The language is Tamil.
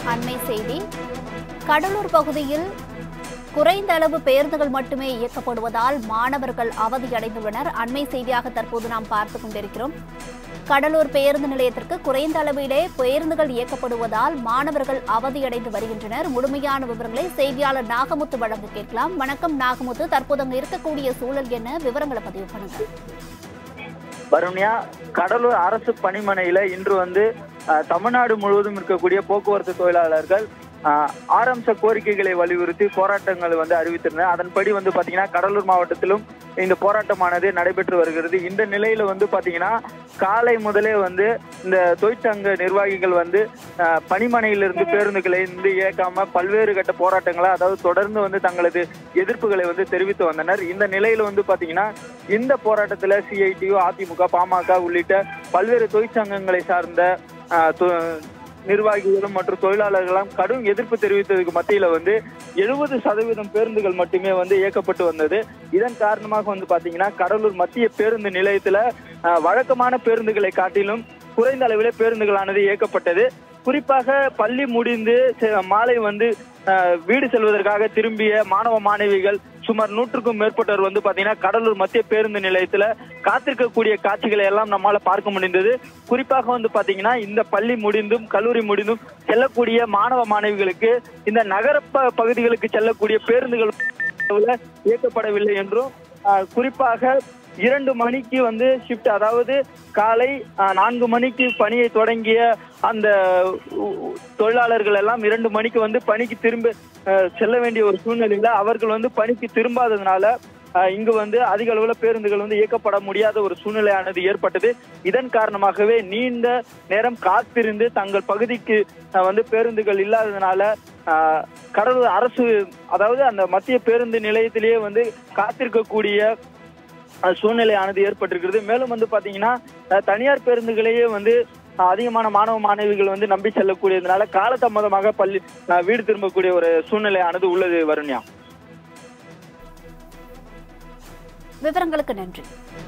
அண்மை செய்தி கடலூர் பகுதியில் குறைந்த அளவு பேருந்துகள் மட்டுமே இயக்கப்படுவதால் மாணவர்கள் அவதியடைந்துள்ளனர் அண்மை செய்தியாக தற்போது நாம் பார்த்துக் கொண்டிருக்கிறோம் கடலூர் பேருந்து நிலையத்திற்கு குறைந்த அளவிலே பேருந்துகள் இயக்கப்படுவதால் மாணவர்கள் அவதியடைந்து வருகின்றனர் முழுமையான விவரங்களை செய்தியாளர் நாகமுத்து வழங்க கேட்கலாம் வணக்கம் நாகமுத்து தற்போது அங்கு இருக்கக்கூடிய சூழல் என்ன விவரங்களை பதிவு பண்ணுங்க வருண்யா கடலூர் அரசு பணிமனையில இன்று வந்து அஹ், தமிழ்நாடு முழுவதும் இருக்கக்கூடிய போக்குவரத்து தொழிலாளர்கள் அஹ், ஆரம்ப கோரிக்கைகளை வலியுறுத்தி போராட்டங்கள் வந்து அறிவித்திருந்தனர் அதன்படி வந்து பாத்தீங்கன்னா கடலூர் மாவட்டத்திலும் இந்த போராட்டமானது நடைபெற்று வருகிறது இந்த நிலையில வந்து பாத்தீங்கன்னா காலை முதலே வந்து இந்த தொழிற்சங்க நிர்வாகிகள் வந்து அஹ், பணிமனையிலிருந்து பேருந்துகளை வந்து இயக்காம பல்வேறு கட்ட போராட்டங்களை அதாவது தொடர்ந்து வந்து தங்களது எதிர்ப்புகளை வந்து தெரிவித்து வந்தனர் இந்த நிலையில வந்து பாத்தீங்கன்னா இந்த போராட்டத்துல சிஐடியு அதிமுக பாமக உள்ளிட்ட பல்வேறு தொழிற்சங்கங்களை சார்ந்த அஹ், தொ- நிர்வாகிகளும் மற்றும் தொழிலாளர்களும் கடும் எதிர்ப்பு தெரிவித்ததுக்கு மத்தியில வந்து எழுபது சதவீதம் பேருந்துகள் மட்டுமே வந்து இயக்கப்பட்டு வந்தது இதன் காரணமாக வந்து பாத்தீங்கன்னா கடலூர் மத்திய பேருந்து நிலையத்துல அஹ், வழக்கமான பேருந்துகளை காட்டிலும் குறைந்த அளவிலே பேருந்துகளானது இயக்கப்பட்டது குறிப்பாக பள்ளி முடிந்து செ- மாலை வந்து அஹ், வீடு செல்வதற்காக திரும்பிய மாணவ மாணவிகள் சுமார் நூற்றுக்கும் மேற்பட்டோர் வந்து பாத்தீங்கன்னா கடலூர் மத்திய பேருந்து நிலையத்துல காத்திருக்கக்கூடிய காட்சிகளை எல்லாம் நம்மால பார்க்க முடிந்தது குறிப்பாக வந்து பாத்தீங்கன்னா இந்த பள்ளி முடிந்தும் கல்லூரி முடிந்தும் செல்லக்கூடிய மாணவ மாணவிகளுக்கு இந்த நகர ப- பகுதிகளுக்கு செல்லக்கூடிய பேருந்துகள் இயக்கப்படவில்லை என்றும் ஆஹ், குறிப்பாக இரண்டு மணிக்கு வந்து ஷிஃப்ட் அதாவது காலை ஆஹ், நான்கு மணிக்கு பணியை தொடங்கிய அந்த உ- உ- தொழிலாளர்கள் எல்லாம் இரண்டு மணிக்கு வந்து பணிக்கு திரும்ப ஆஹ், செல்ல வேண்டிய ஒரு சூழ்நிலையில அவர்கள் வந்து பணிக்கு திரும்பாததுனால ஆஹ், இங்கு வந்து அதிக அளவுல பேருந்துகள் வந்து இயக்கப்பட முடியாத ஒரு சூழ்நிலையானது ஏற்பட்டது இதன் காரணமாகவே நீண்ட நேரம் காத்திருந்து தங்கள் பகுதிக்கு ஆஹ், வந்து பேருந்துகள் இல்லாததுனால ஆஹ், கடலூர் அரசு அதாவது அந்த மத்திய பேருந்து நிலையத்திலேயே வந்து காத்திருக்கக்கூடிய அஹ், சூழ்நிலையானது ஏற்பட்டிருக்கிறது மேலும் வந்து பாத்தீங்கன்னா அஹ், தனியார் பேருந்துகளையே வந்து அஹ், அதிகமான மாணவ மாணவிகள் வந்து நம்பி செல்லக்கூடியதுனால காலதாமதமாக பள்ளி அஹ், வீடு திரும்பக்கூடிய ஒரு சூழ்நிலையானது உள்ளது வருண்யா விவரங்களுக்கு நன்றி